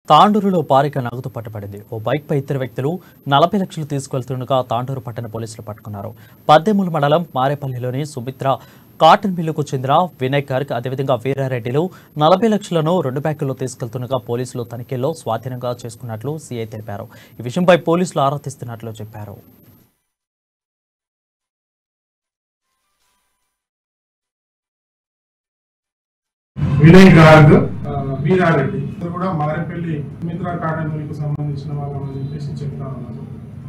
తాండూరులో భారీగా నగదు పట్టుబడింది ఓ బైక్పై ఇద్దరు వ్యక్తులు నలభై లక్షలు తీసుకెళ్తుండగా తాండూరు పట్టణ పోలీసులు పట్టుకున్నారు పద్దెమూల మండలం మారేపల్లిలోని సుమిత్ర కాటన్ మిల్లుకు చెందిన వినయ్ గర్గ్ అదేవిధంగా వీరారెడ్డిలు నలభై లక్షలను రెండు బ్యాగుల్లో తీసుకెళ్తుండగా పోలీసులు తనిఖీల్లో స్వాధీనంగా చేసుకున్నట్లు సీఐ తెలిపారు ఈ విషయంపై పోలీసులు ఆరా తీస్తున్నట్లు చెప్పారు వినయ్ గార్గ్ ఆ, వీరారెడ్డి ఇద్దరు కూడా మారేపల్లి మిత్ర కాటన్ మిల్క్ సంబంధించిన వాళ్ళని చెప్పేసి చెప్తా ఉన్నారు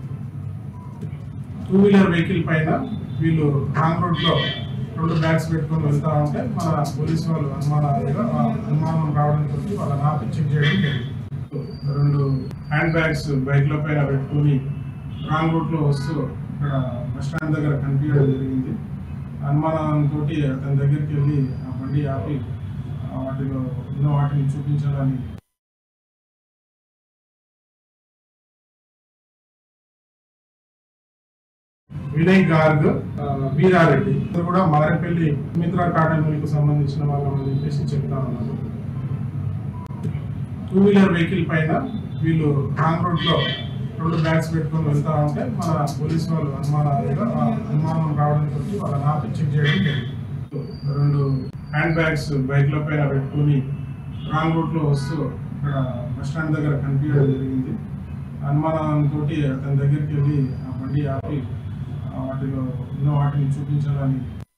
టూ వీలర్ వెహికల్ పైన వీళ్ళు రాంగ్ రోడ్ లో రెండు బ్యాగ్స్ పెట్టుకొని వెళ్తా ఉంటే మన పోలీసు వాళ్ళు అనుమానాలుగా ఆ అనుమానం రావడంతో వాళ్ళని ఆపి చెక్ చేయడం జరిగింది రెండు హ్యాండ్ బ్యాగ్స్ బైక్ల పైన పెట్టుకొని రాంగ్ రూట్ లో వస్తూ ఇక్కడ బస్ స్టాండ్ దగ్గర కనిపించడం జరిగింది అనుమానంతో అతని దగ్గరికి వెళ్ళి ఆ బండి ఆపి ఆ వాటిలో ఉన్న వాటిని చూపించాలని వినయ్ గార్గ్ ఆ, వీరారెడ్డి ఇద్దరు కూడా మారేపల్లి మిత్ర కాటన్ మిల్క్ సంబంధించిన వాళ్ళని చెప్పేసి చెప్తా ఉన్నారు టూ వీలర్ వెహికల్ పైన వీళ్ళు రాంగ్ రోడ్ లో రెండు బ్యాగ్స్ పెట్టుకొని వెళ్తా ఉంటే మన పోలీసు వాళ్ళు అనుమానాలుగా ఆ అనుమానం రావడంతో వాళ్ళని ఆపి చెక్ చేయడం జరిగింది రెండు హ్యాండ్ బ్యాగ్స్ బైక్ల పైన పెట్టుకొని రాంగ్ రూట్ లో వస్తూ ఇక్కడ బస్ స్టాండ్ దగ్గర కనిపించడం జరిగింది అనుమానంతో అతని దగ్గరికి వెళ్ళి ఆ బండి ఆపి ఆ వాటిలో ఉన్న వాటిని చూపించాలని